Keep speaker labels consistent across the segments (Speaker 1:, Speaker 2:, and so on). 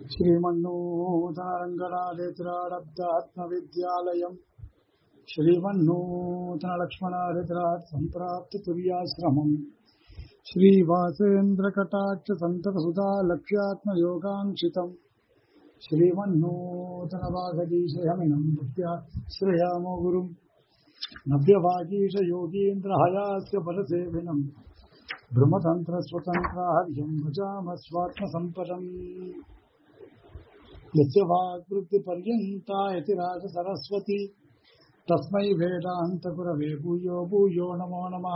Speaker 1: श्रीमन्नूतनरङ्गनादित्रारब्धात्मविद्यालयम् श्रीमन्नूतनलक्ष्मणादित्रात् सम्प्राप्ततुर्याश्रमम् श्रीवासेन्द्रकटाक्षसन्ततसुधा लक्ष्यात्मयोगाङ्क्षितम् श्रीमन्नूतनवागदीशयमिनम् भक्त्या श्रयामो गुरुम् नव्यभागीशयोगीन्द्रहयास्य परसेविनम् ब्रह्मतन्त्रस्वतन्त्राहर्यम् भजामस्वात्मसम्पदम् यस्य वाग्वृत्तिपर्यन्ता यतिराज सरस्वती तस्मै वेदान्तगुरवे भूयो भूयो नमो नमः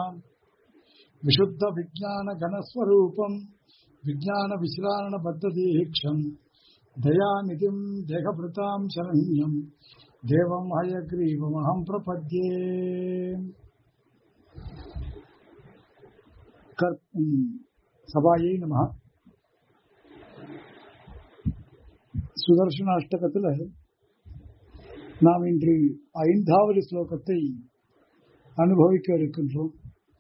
Speaker 1: विशुद्धविज्ञानघनस्वरूपम् विज्ञानविश्रारणबद्धदीक्षम् दयानिधिम् देहभृताम् शरण्यम् देवम् हयग्रीवमहम् प्रपद्ये சபாயை நம சுதர்சன அஷ்டகத்தில் நாம் இன்று ஐந்தாவது ஸ்லோகத்தை அனுபவிக்க இருக்கின்றோம்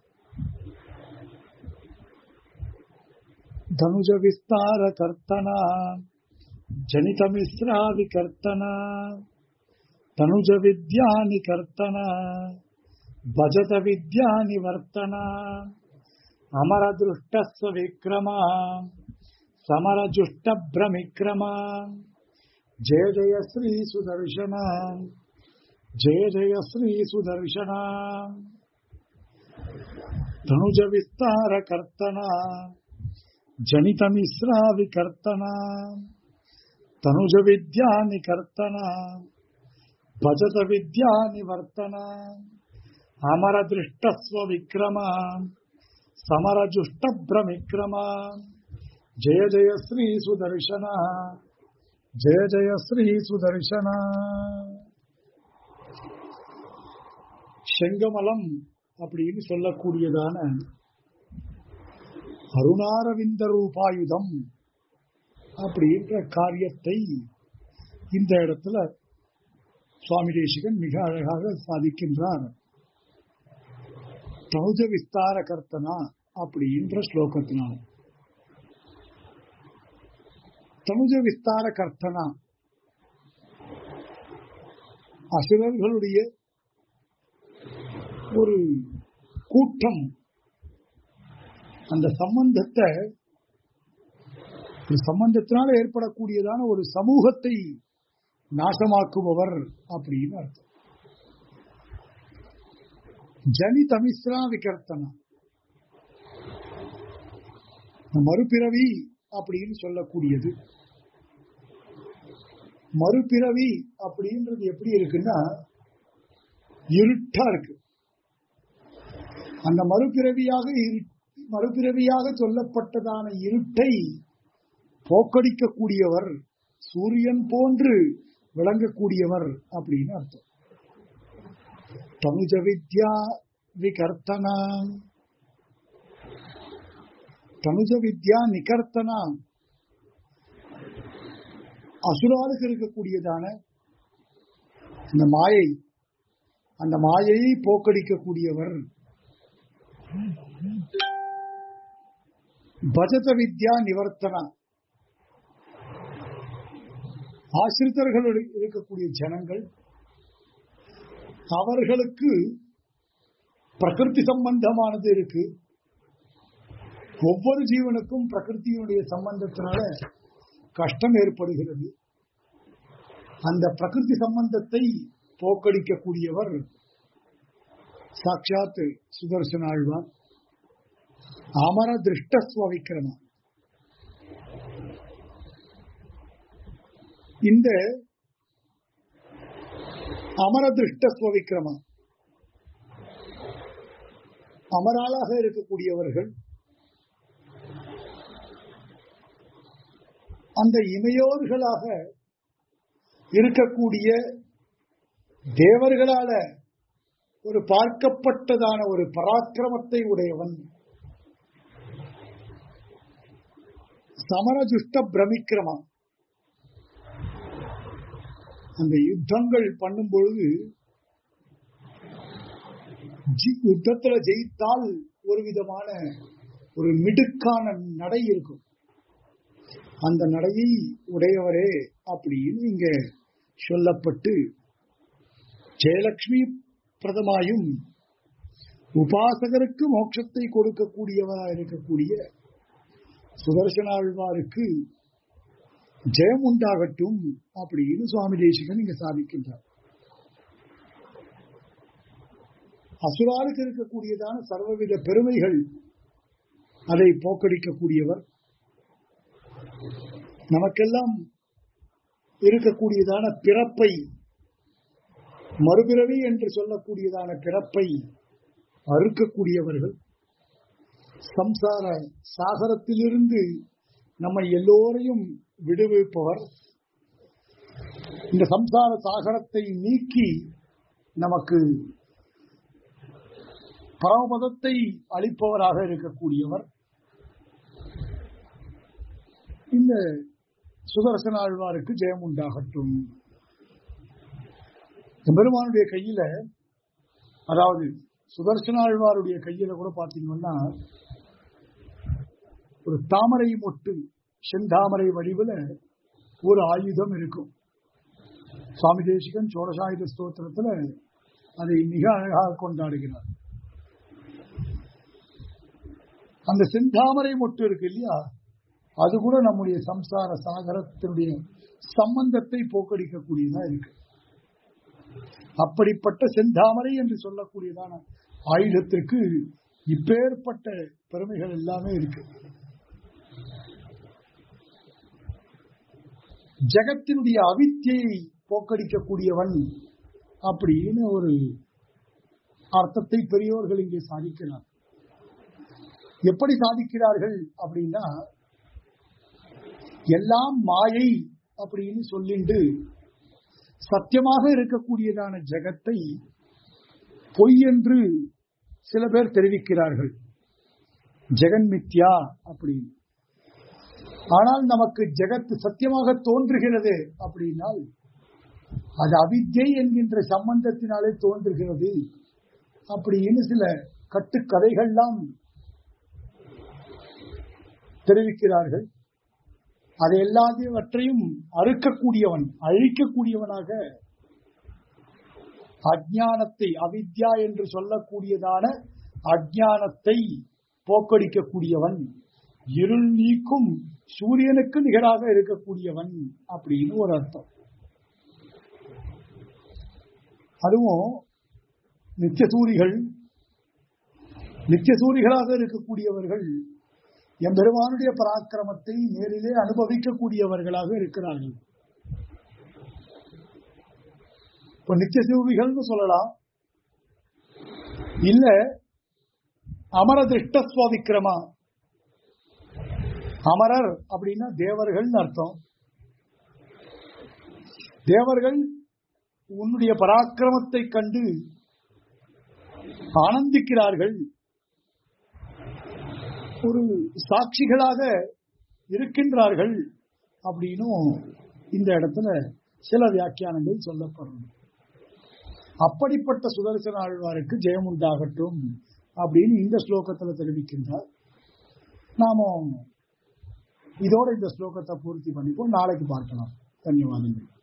Speaker 1: தனுஜ விஸ்தார கர்த்தனா ஜனிதமிஸ்ராதி கர்த்தனா தனுஜ வித்யானி கர்த்தனா ಭಜತ ವಿದ್ಯಾ ನಿವರ್ತನ ಅಮರ ದೃಷ್ಟಸ್ವ ವಿಕ್ರಮ ಸಮರ ಜುಷ್ಟ ಭ್ರಮಿಕ್ರಮ ಜಯ ಜಯ ಶ್ರೀ ಸುದರ್ಶನ ಜಯ ಜಯ ಶ್ರೀ ಸುದರ್ಶನ ತನುಜ ವಿಸ್ತಾರ ಕರ್ತನ ಜನಿತ ಮಿಶ್ರ ವಿಕರ್ತನ ತನುಜ ವಿದ್ಯಾ ನಿಕರ್ತನ ಭಜತ ವಿದ್ಯಾ ನಿವರ್ತನ ಅಮರ ದೃಷ್ಟಸ್ವ ವಿಕ್ರಮ ಸಮರ ಜುಷ್ಟ ಭ್ರಮಿಕ್ರಮ ಜಯ ಜಯ ಶ್ರೀ ಸುದರ್ಶನ ಜಯ ಜಯ ಶ್ರೀ ಸುದರ್ಶನ செங்கமலம் அப்படின்னு சொல்லக்கூடியதான அருணாரவிந்த ரூபாயுதம் அப்படின்ற காரியத்தை இந்த இடத்துல சுவாமி தேசிகன் மிக அழகாக சாதிக்கின்றார் தௌஜ விஸ்தார கர்த்தனா அப்படின்ற ஸ்லோகத்தினால் தனுஜ விஸ்தார கர்த்தனா அசுரர்களுடைய ஒரு கூட்டம் அந்த சம்பந்தத்தை சம்பந்தத்தினால் ஏற்படக்கூடியதான ஒரு சமூகத்தை நாசமாக்குபவர் அப்படின்னு அர்த்தம் ஜனி தமிஸ்ரா விகர்த்தனா மறுபிறவி அப்படின்னு சொல்லக்கூடியது மறுபிறவி அப்படின்றது எப்படி இருக்குன்னா இருட்டா இருக்கு அந்த மறுபிறவியாக மறுபிறவியாக சொல்லப்பட்டதான இருட்டை போக்கடிக்கக்கூடியவர் சூரியன் போன்று விளங்கக்கூடியவர் அப்படின்னு அர்த்தம் தனுஜ வித்யா விகர்த்தனா தனுஜ வித்யா நிகர்த்தனா அசுராளுக்கு இருக்கக்கூடியதான அந்த மாயை அந்த மாயையை போக்கடிக்கக்கூடியவர் பஜத வித்யா நிவர்த்தனா ஆசிரித்தர்கள் இருக்கக்கூடிய ஜனங்கள் அவர்களுக்கு பிரகிருதி சம்பந்தமானது இருக்கு ஒவ்வொரு ஜீவனுக்கும் பிரகிருத்தியுடைய சம்பந்தத்தினால கஷ்டம் ஏற்படுகிறது அந்த பிரகிருதி சம்பந்தத்தை போக்கடிக்கக்கூடியவர் சாட்சாத் சுதர்சன ஆழ்வார் அமர திருஷ்டஸ்வ விக்ரம இந்த அமர திருஷ்டஸ்வ விக்ரம அமராளாக இருக்கக்கூடியவர்கள் அந்த இமையோர்களாக இருக்கக்கூடிய தேவர்களால ஒரு பார்க்கப்பட்டதான ஒரு பராக்கிரமத்தை உடையவன் சமரஜுஷ்ட பிரமிக்கிரமா அந்த யுத்தங்கள் பண்ணும் பொழுது யுத்தத்துல ஜெயித்தால் ஒரு விதமான ஒரு மிடுக்கான நடை இருக்கும் அந்த நடையை உடையவரே அப்படின்னு இங்க சொல்லப்பட்டு ஜெயலட்சுமி பிரதமாயும் உபாசகருக்கு மோட்சத்தை கொடுக்கக்கூடியவராக இருக்கக்கூடிய சுதர்சனாழ்வாருக்கு ஜெயம் உண்டாகட்டும் அப்படின்னு சுவாமி தேசிகன் இங்க சாதிக்கின்றார் அசுராருக்கு இருக்கக்கூடியதான சர்வவித பெருமைகள் அதை போக்கடிக்கக்கூடியவர் நமக்கெல்லாம் இருக்கக்கூடியதான பிறப்பை மறுபிறவி என்று சொல்லக்கூடியதான பிறப்பை அறுக்கக்கூடியவர்கள் சம்சார சாகரத்திலிருந்து நம்மை எல்லோரையும் விடுவிப்பவர் இந்த சம்சார சாகரத்தை நீக்கி நமக்கு பரமபதத்தை அளிப்பவராக இருக்கக்கூடியவர் இந்த சுதர்சன ஆழ்வாருக்கு ஜெயம் உண்டாகட்டும் பெருமானுடைய கையில அதாவது சுதர்சன ஆழ்வாருடைய கையில கூட பாத்தீங்கன்னா ஒரு தாமரை மொட்டு செந்தாமரை வடிவுல ஒரு ஆயுதம் இருக்கும் சுவாமி தேசிகன் சோழசாயுத ஸ்தோத்திரத்துல அதை மிக அழகாக கொண்டாடுகிறார் அந்த செந்தாமரை மொட்டு இருக்கு இல்லையா அது கூட நம்முடைய சம்சார சாகரத்தினுடைய சம்பந்தத்தை போக்கடிக்கக்கூடியதா இருக்கு அப்படிப்பட்ட செந்தாமரை என்று சொல்லக்கூடியதான ஆயுதத்திற்கு இப்பேற்பட்ட பெருமைகள் எல்லாமே இருக்கு ஜெகத்தினுடைய அவித்தியை போக்கடிக்கக்கூடியவன் அப்படின்னு ஒரு அர்த்தத்தை பெரியோர்கள் இங்கே சாதிக்கிறார் எப்படி சாதிக்கிறார்கள் அப்படின்னா எல்லாம் மாயை அப்படின்னு சொல்லிண்டு சத்தியமாக இருக்கக்கூடியதான ஜெகத்தை பொய் என்று சில பேர் தெரிவிக்கிறார்கள் ஜெகன் மித்யா அப்படின்னு ஆனால் நமக்கு ஜெகத் சத்தியமாக தோன்றுகிறது அப்படின்னால் அது அவித்யை என்கின்ற சம்பந்தத்தினாலே தோன்றுகிறது அப்படின்னு சில கட்டுக்கதைகள்லாம் தெரிவிக்கிறார்கள் அதை எல்லாத்தையும் அறுக்கக்கூடியவன் அழிக்கக்கூடியவனாக அஜானத்தை அவித்யா என்று சொல்லக்கூடியதான அஜானத்தை போக்கடிக்கக்கூடியவன் இருள் நீக்கும் சூரியனுக்கு நிகராக இருக்கக்கூடியவன் அப்படின்னு ஒரு அர்த்தம் அதுவும் நித்தியசூரிகள் நித்தியசூரிகளாக இருக்கக்கூடியவர்கள் எம்பெருமானுடைய பராக்கிரமத்தை நேரிலே அனுபவிக்கக்கூடியவர்களாக இருக்கிறார்கள் இப்ப நித்தியசூரிகள்னு சொல்லலாம் இல்ல அமர திருஷ்டஸ்வாதிக்கிரமா அமரர் அப்படின்னா தேவர்கள் அர்த்தம் தேவர்கள் உன்னுடைய பராக்கிரமத்தை கண்டு ஆனந்திக்கிறார்கள் ஒரு சாட்சிகளாக இருக்கின்றார்கள் அப்படின்னும் இந்த இடத்துல சில வியாக்கியானங்கள் சொல்லப்படும் அப்படிப்பட்ட சுதர்சன ஆழ்வாருக்கு ஜெயம் உண்டாகட்டும் அப்படின்னு இந்த ஸ்லோகத்துல தெரிவிக்கின்றார் நாம இதோட இந்த ஸ்லோகத்தை பூர்த்தி பண்ணிப்போம் நாளைக்கு பார்க்கலாம் தன்யவாதங்கள்